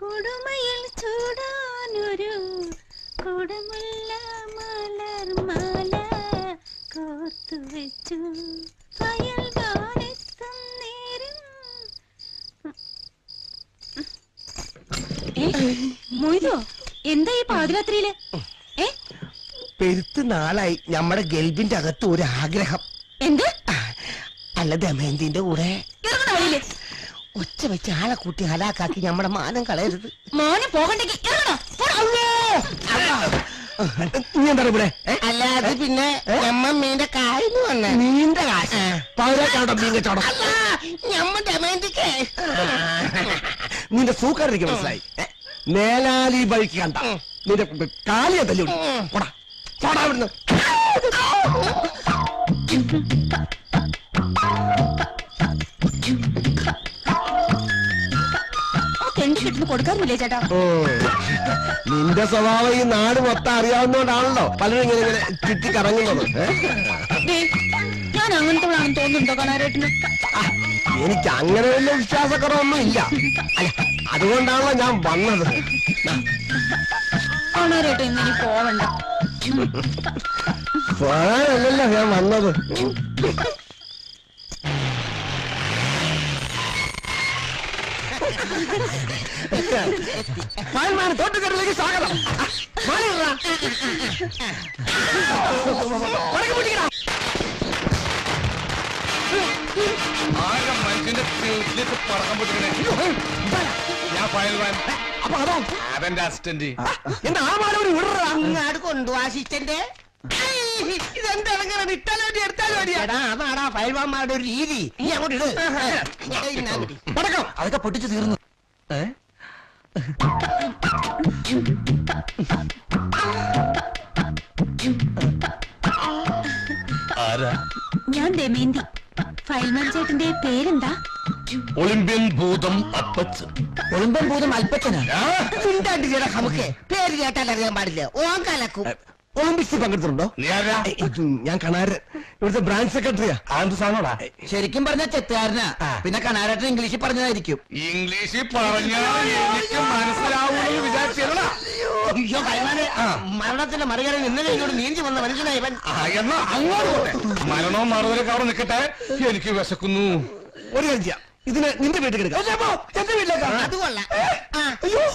കൊടുമയിൽ ചൂടാനൊരു കൊടുമുല്ല മലർമാല കോർത്തു വെച്ചു വയൽ വാനെത്തും നേരം മൊയ്തോ എന്താ ഈ പാതിരാത്രിയില് ഏ പെരുത്ത് നാളായി നമ്മുടെ ഗൾബിന്റെ അകത്ത് ഒരു ആഗ്രഹം എന്ത് അല്ല ദമയന്തിന്റെ കൂടെ ഇറങ്ങണ വഴിയില് ഒച്ച വെച്ച് ആളെ കൂട്ടി ഹലാക്കാക്കി നമ്മുടെ മാനം കളയരുത് മോനെ പോകണ്ടെങ്കിൽ ഇറങ്ങണോ നീ എന്താ ഇവിടെ അല്ലാതെ പിന്നെ ഞമ്മമ്മീന്റെ കായിന്ന് വന്ന നീന്റെ കാശ് പതിനെട്ടാടോ മീൻ കച്ചവടം ഞമ്മ ദമയന്തിക്ക് നിന്റെ സൂക്കാരിക്ക് മനസ്സിലായി നേലാലി ബൈക്ക് കണ്ട നിന്റെ കാലിയെ തല്ലി വിടും. പോടാ പോടാ ഇവിടുന്ന് ആ തെണ്ടി കിട്ടുന്ന കൊടുക്കാറില്ലേ ചേട്ടാ നിന്റെ സ്വഭാവം ഈ നാട് മൊത്തം അറിയാവുന്നതുകൊണ്ടാണല്ലോ പലരും ഇങ്ങനെ ഇങ്ങനെ ചുറ്റി കറങ്ങുന്നത് ഏ? ദേ, ഞാൻ അങ്ങനത്തെ തോന്നുന്നുണ്ടോ കാണാനായിട്ടിന് ആ, എനിക്ക് അങ്ങനെ വലിയ വിശ്വാസക്കുറവൊന്നും ഇല്ല അല്ല അതുകൊണ്ടാണല്ലോ ഞാൻ വന്നത് ദാ, കാണാനായിട്ട് ഇന്നിനി പോവണ്ട പോകാനല്ലല്ലോ ഞാൻ വന്നത് മാൻ തോട്ടുകടലിലേക്ക് സ്വാഗതം ആ, മാനിടറാ. വടക്ക് പിടിക്കടാ. ആകെ മനുഷ്യന്റെ ചെവിട്ടിലേക്ക് പടക്കം പൊട്ടിക്കണേ ഞാൻ ഫയൽവാൻ അപ്പൊ അതോ അതെന്റെ അസിസ്റ്റന്റ് എന്താ ആ മാനവര് വിടറാ അങ്ങാട് കൊണ്ടുപോ അസിസ്റ്റന്റ് ഇതെന്താണ് ഇട്ടാലും അടി എടുത്താലും അടിയാ എടാ അതാടാ ഫയൽവാന്മാരുടെ ഒരു രീതി നീ അങ്ങോട്ട് ഇട് പടക്കം അതൊക്കെ പൊട്ടിച്ചു തീർന്നു ആരാ ഞാൻ ദമേന്തി ഫയൽമാൻ ചേട്ടന്റെ പേരെന്താ ഒളിമ്പ്യൻ ഭൂതം അപ്പച്ചൻ ഒളിമ്പം ഭൂതം അല്പച്ചനാ മിണ്ടാണ്ട് ചേട്ടാ നമുക്ക് പേര് കേട്ടാൽ അറിയാൻ പാടില്ല ഓൻ കലക്കും ഒളിമ്പിക്സിൽ പങ്കെടുത്തിട്ടുണ്ടോ നീ ആരാ ഞാൻ കണാരൻ ഇവിടുത്തെ ബ്രാഞ്ച് സെക്രട്ടറിയാ ആന്ത് സാധനോടാ ശരിക്കും പറഞ്ഞ ചെത്തുകാരനാ പിന്നെ കനാരട്ടൻ ഇംഗ്ലീഷിൽ പറഞ്ഞതായിരിക്കും ഇംഗ്ലീഷിൽ പറഞ്ഞാൽ എനിക്ക് മനസ്സിലാവൂന്ന് വിചാരിച്ചതാ അയ്യോ ഭയങ്കര മരണത്തിന്റെ മറികടന്ന് ഇന്നലെ ഇങ്ങോട്ട് നീന്തി വന്ന മനുഷ്യനാ ഇവൻ എന്നാ അങ്ങോട്ട് പോട്ടെ മരണവും മറുതലൊക്കെ അവിടെ നിൽക്കട്ടെ എനിക്ക് വിശക്കുന്നു ഒരു കാര്യം ചെയ്യാം ഇതിന് നിന്റെ വീട്ടിൽ എടുക്കാം എന്റെ വീട്ടിലേക്കാ അത് കൊള്ളാം ആ, അയ്യോ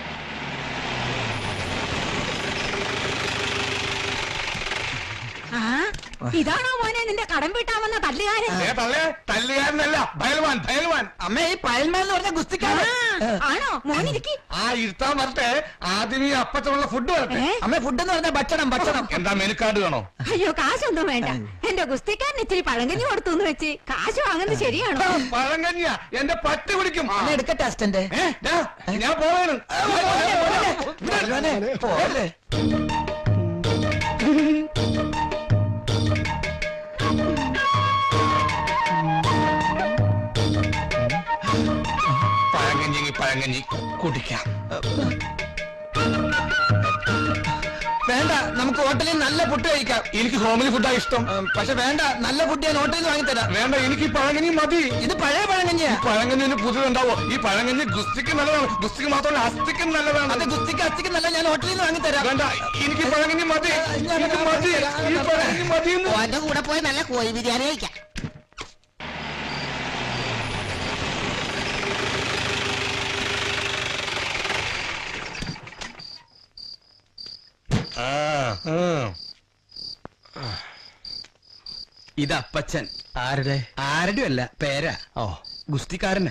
ആ ഇതാണോ മോനെ നിന്റെ കടം വീട്ടാമെന്ന തല്ലുകാരൻ ഏ തള്ളേ തല്ലുകാരനല്ല ഭയൽവാൻ ഭയൽവാൻ അമ്മ ഈ പയൽമാൻ എന്ന് പറഞ്ഞ ഗുസ്തിക്കാരൻ ആ, ആണോ മോനിരിക്കി ആ ഇരുത്താൻ വരട്ടെ ആദ്യം ഈ അപ്പച്ചനുള്ള ഫുഡ് വരട്ടെ ഏ? അമ്മ ഫുഡ് എന്ന് പറഞ്ഞ ഭക്ഷണം ഭക്ഷണം എന്താ മെനുക്കാർഡ് വേണോ അയ്യോ കാശൊന്നും വേണ്ട എന്റെ ഗുസ്തിക്കാരൻ ഇച്ചിരി പഴങ്കഞ്ഞി കൊടുത്തു എന്ന് വെച്ച് കാശ് വാങ്ങുന്നത് ശരിയാണോ പഴങ്കഞ്ഞ എന്റെ പട്ടി പിടിക്കും അമ്മ എടുക്കട്ടെ അസ്റ്റന്റ് ഏ, ദാ, ഞാൻ പോവാണ് പോലെ പഴങ്കഞ്ഞി പഴങ്കഞ്ഞി കുടിക്കാം വേണ്ട നമുക്ക് ഹോട്ടലിൽ നല്ല ഫുഡ് കഴിക്കാം എനിക്ക് ഹോമിലി ഫുഡാ ഇഷ്ടം ഉം, പക്ഷെ വേണ്ട നല്ല ഫുഡ് ഞാൻ ഹോട്ടലിൽ നിന്ന് വാങ്ങിത്തരാം വേണ്ട എനിക്ക് ഈ പഴങ്കഞ്ഞി മതി ഇത് പഴയ പഴങ്കഞ്ഞിയാ പഴങ്കഞ്ഞിന് പുതിയതുണ്ടാവോ ഈ പഴങ്കഞ്ഞി ഗുസ്തിക്ക് നല്ലതാണ് ഗുസ്തിക്ക് മാത്രമല്ല അസ്ഥിക്കും അത് നല്ലതാണ് ഗുസ്തിക്ക് അസ്ഥിക്ക് നല്ല ഞാൻ ഹോട്ടലിൽ നിന്ന് വാങ്ങിത്തരാം വേണ്ട എനിക്ക് ഈ പഴങ്കഞ്ഞി മതി ഞാൻ എനിക്ക് മതി ഈ പഴങ്കഞ്ഞി മതി ഓന്റെ കൂടെ പോയി നല്ല കോഴി ബിരിയാണി കഴിക്കാം ഇത് അപ്പച്ചൻ ആരുടെ ആരുടെയും അല്ല പേരാ ഓ ഗുസ്തിക്കാരനാ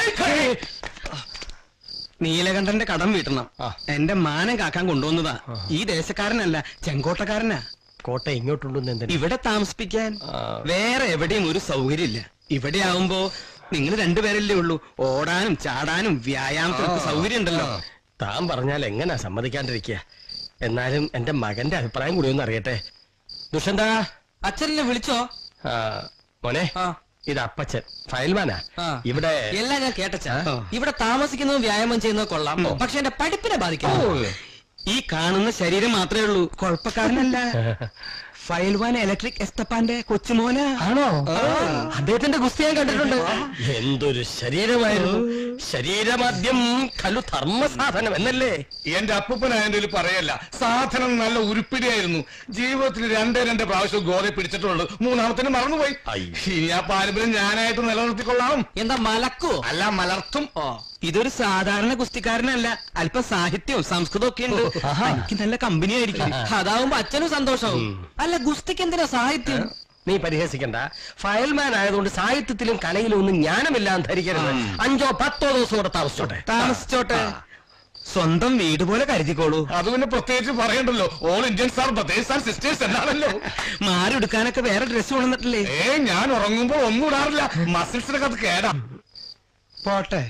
നീലകണ്ഠന്റെ കടം വീട്ടണം എന്റെ മാനം കാക്കാൻ കൊണ്ടുവന്നതാ ഈ ദേശക്കാരനല്ല ചെങ്കോട്ടക്കാരനാ കോട്ട ഇങ്ങോട്ടുണ്ടെന്ന് എന്തിനാ ഇവിടെ താമസിപ്പിക്കാൻ ആ. വേറെ എവിടെയും ഒരു സൗകര്യമില്ല ഇവിടെ ആവുമ്പോ നിങ്ങൾ രണ്ടുപേരല്ലേ ഉള്ളൂ ഓടാനും ചാടാനും വ്യായാമത്തിനൊക്കെ സൗകര്യം ഉണ്ടല്ലോ താൻ പറഞ്ഞാൽ എങ്ങനാ സമ്മതിക്കാണ്ടിരിക്കുക എന്നാലും എന്റെ മകന്റെ അഭിപ്രായം കൂടി ഒന്ന് അറിയട്ടെ ദുഷന്താ അച്ഛനെ വിളിച്ചോ ആ, മോനെ ആ. ഇത് അപ്പച്ചൻ ഫയൽമാനാ ആ. ഇവിടെ എല്ലാം ഞാൻ കേട്ടച്ചാ ആ. ഇവിടെ താമസിക്കുന്നതും വ്യായാമം ചെയ്യുന്നതും കൊള്ളാം പക്ഷെ എന്റെ പഠിപ്പിനെ ബാധിക്കും ഈ കാണുന്ന ശരീരം മാത്രമേ ഉള്ളൂ കുഴപ്പക്കാരനല്ല ഫയൽവാൻ ഇലക്ട്രിക് എസ്തപ്പാന്റെ കൊച്ചുമോന ആണോ അദ്ദേഹത്തിന്റെ ഗുസ്തി ഞാൻ കണ്ടിട്ടുണ്ട് എന്തൊരു ശരീരമായിരുന്നു ശരീരമാദ്യം കലു ധർമ്മസാധനം എന്നല്ലേ എന്റെ അപ്പൂപ്പനായതിൽ പറയല്ല സാധനം നല്ല ഉരുപ്പിടിയായിരുന്നു ജീവിതത്തിൽ രണ്ടേ രണ്ട് പ്രാവശ്യം ഗോതെ പിടിച്ചിട്ടുള്ളൂ മൂന്നാമത്തിന് മറന്നുപോയി അയ്യോ. ഇനി ആ പാരമ്പര്യം ഞാനായിട്ട് നിലനിർത്തിക്കൊള്ളാം എന്താ മലക്കോ അല്ല മലർത്തും ഇതൊരു സാധാരണ കുസ്തിക്കാരനല്ല അല്പ സാഹിത്യവും സംസ്കൃതവും ഒക്കെ ഉണ്ട് എനിക്ക് നല്ല കമ്പനി ആയിരിക്കും അതാവുമ്പോ അച്ഛനും സന്തോഷവും അല്ല ഗുസ്തിക്ക് എന്തിനാ സാഹിത്യം നീ പരിഹസിക്കണ്ട ഫയൽമാൻ ആയതുകൊണ്ട് സാഹിത്യത്തിലും കലയിലും ഒന്നും ജ്ഞാനമില്ലാന്ന് ധരിക്കരുത് അഞ്ചോ പത്തോ ദിവസം കൂടെ താമസിച്ചോട്ടെ താമസിച്ചോട്ടെ സ്വന്തം വീട് പോലെ കരുതിക്കോളൂ അത് പിന്നെ പ്രത്യേകിച്ച് പറയണ്ടല്ലോ all Indians are brothers and sisters എന്നാണല്ലോ മാറി എടുക്കാനൊക്കെ വേറെ ഡ്രസ് കൊണ്ടുവന്നിട്ടില്ലേ ഏ ഞാൻ ഉറങ്ങുമ്പോൾ ഒന്നും ഇടാറില്ല മസിൽസിനൊക്കെ അത് കേടാ പോട്ടെ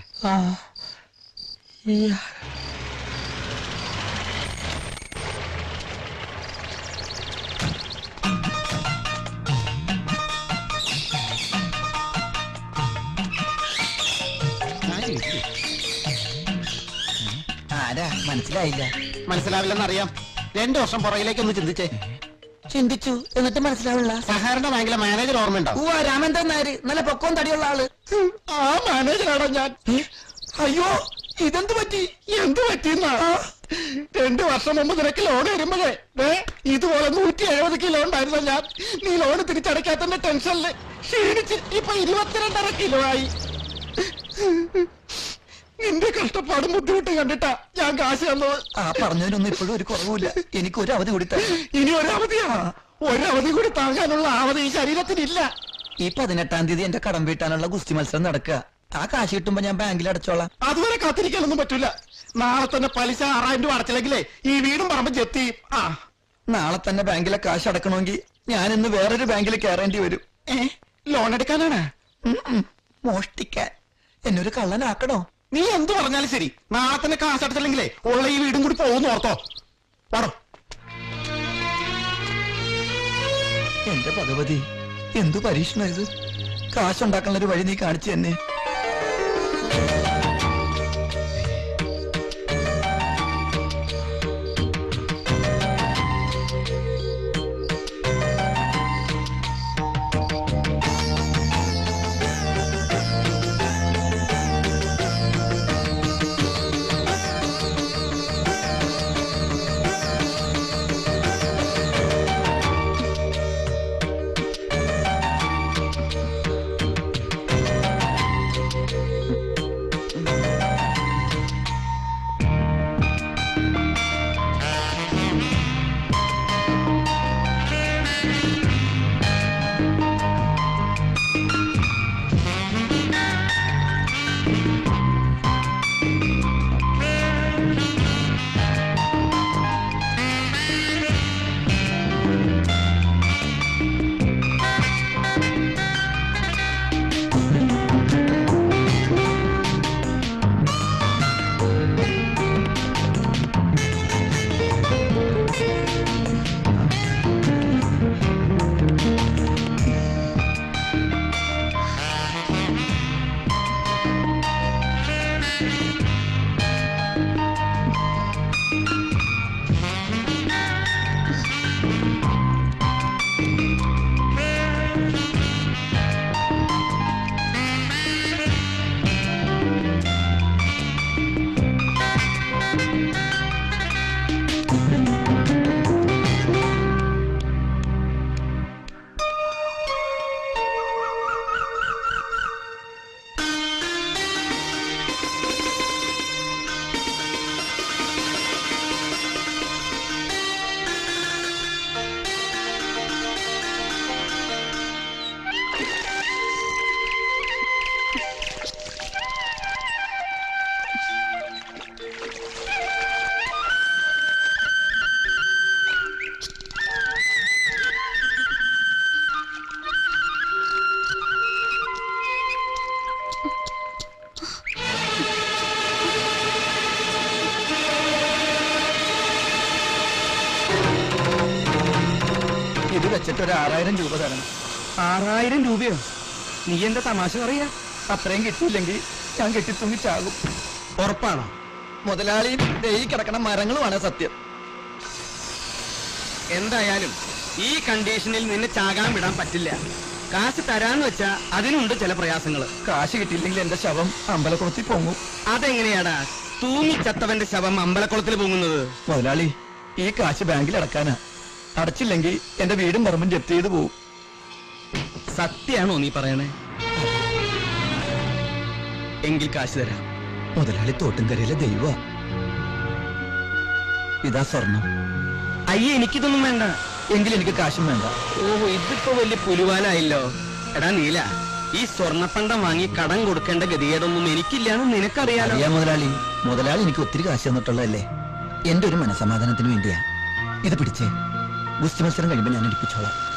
ആരാ മനസ്സിലായില്ല മനസ്സിലാവില്ലെന്നറിയാം രണ്ടു വർഷം പുറകിലേക്ക് ഒന്ന് ചിന്തിച്ചേ ചിന്തിച്ചു എന്നിട്ട് മനസ്സിലാവില്ല സഹകരണ ബാങ്കിലെ മാനേജർ ഓർമ്മയുണ്ടോ ഉവ്വ രാമേന്ദ്രൻ നായര് നല്ല പൊക്കവും തടിയുള്ള ആള് ആ മാനേജറാണോ ഞാൻ അയ്യോ ഇതെന്ത് പറ്റി എന്ത് പറ്റിയെന്നാ രണ്ടു വർഷം മുമ്പ് നിനക്ക് ലോൺ വരുമ്പോഴേ ദേ, ഇതുപോലെ നൂറ്റി എഴുപത് കിലോ ഉണ്ടായിരുന്ന ഞാൻ നീ ലോൺ തിരിച്ചടയ്ക്കാത്തന്റെ ടെൻഷനില് ക്ഷീണിച്ച് ഇപ്പൊ ഇരുപത്തിരണ്ടര കിലോ ആയി നിന്റെ കഷ്ടപ്പാടും ബുദ്ധിമുട്ടും കണ്ടിട്ടാ ഞാൻ കാശ് തന്നത് ആ പറഞ്ഞതിനൊന്നും ഇപ്പോഴും ഒരു കുറവുമില്ല എനിക്ക് ഒരു അവധി കൂടി തരണം ഇനി ഒരു അവധിയാ ഒരു അവധി കൂടി താങ്ങാനുള്ള അവധി ഈ ശരീരത്തിനില്ല ഈ പതിനെട്ടാം തീയതി എന്റെ കടം വീട്ടാനുള്ള ഗുസ്തി മത്സരം നടക്കുക ആ കാശ് കിട്ടുമ്പോ ഞാൻ ബാങ്കിൽ അടച്ചോളാം അതുവരെ കാത്തിരിക്കാനൊന്നും പറ്റൂല നാളെ തന്നെ പലിശ ആറായിരം രൂപ അടച്ചില്ലെങ്കിലേ ഈ വീടും പറമ്പ് ജപ്തി ചെയ്യും. ആ നാളെ തന്നെ ബാങ്കിലെ കാശ് അടക്കണമെങ്കിൽ ഞാൻ ഇന്ന് വേറൊരു ബാങ്കിൽ കയറേണ്ടി വരും ഏ ലോൺ എടുക്കാനാണ് ഉം, ഉം. മോഷ്ടിക്കാൻ എന്നൊരു കള്ളനാക്കണോ നീ എന്ത് പറഞ്ഞാലും ശരി നാളെ തന്നെ കാശ് അടച്ചില്ലെങ്കിലേ ഉള്ള ഈ വീടും കൂടി പോകുന്നു ഓർത്തോ പാടോ എന്റെ ഭഗവതി എന്തു പരീക്ഷണം ഇത് കാശുണ്ടാക്കാനുള്ള ഒരു വഴി നീ കാണിച്ചു തന്നെ ഇത് വെച്ചിട്ട് ഒരു ആറായിരം രൂപ തരണം ആറായിരം രൂപയോ നീ എന്താ തമാശ പറയാ അത്രയും കിട്ടിയില്ലെങ്കിൽ ഞാൻ കെട്ടിത്തൂങ്ങി ചാകും ഉറപ്പാണോ മുതലാളിയും ദേ ഈ കിടക്കണ മരങ്ങളുമാണ് സത്യം എന്തായാലും ഈ കണ്ടീഷനിൽ നിന്നെ ചാകാൻ വിടാൻ പറ്റില്ല കാശ് തരാന്ന് വെച്ചാ അതിനുണ്ട് ചില പ്രയാസങ്ങള് കാശ് കിട്ടിയില്ലെങ്കിൽ എന്റെ ശവം അമ്പലക്കുളത്തിൽ പൊങ്ങും അതെങ്ങനെയാടാ തൂങ്ങിച്ചത്തവന്റെ ശവം അമ്പലക്കുളത്തിൽ പൊങ്ങുന്നത് മുതലാളി ഈ കാശ് ബാങ്കിൽ അടക്കാനാ അടച്ചില്ലെങ്കിൽ എന്റെ വീടും പറമ്പും ജപ്തി ചെയ്ത് പോവും സത്യാണോ നീ പറയണേ എങ്കിൽ കാശ് തരാം മുതലാളി തോട്ടുംകരയിലെ ദൈവ ഇതാ സ്വർണം അയ്യേ എനിക്കിതൊന്നും വേണ്ട എങ്കിൽ എനിക്ക് കാശും വേണ്ട ഓഹോ ഇതിപ്പോ വലിയ പുലുവാലായല്ലോ എടാ നീല ഈ സ്വർണ്ണപ്പണ്ടം വാങ്ങി കടം കൊടുക്കേണ്ട ഗതികേടൊന്നും എനിക്കില്ലാന്ന് നിനക്കറിയാലോ അറിയാ മുതലാളി മുതലാളി എനിക്ക് ഒത്തിരി കാശ് തന്നിട്ടുള്ളതല്ലേ എന്റെ ഒരു മനസമാധാനത്തിന് വേണ്ടിയാ ഇത് പിടിച്ചേ ഗുസ്തി മത്സരം കഴിയുമ്പോ ഞാൻ എടുപ്പിച്ചോളാം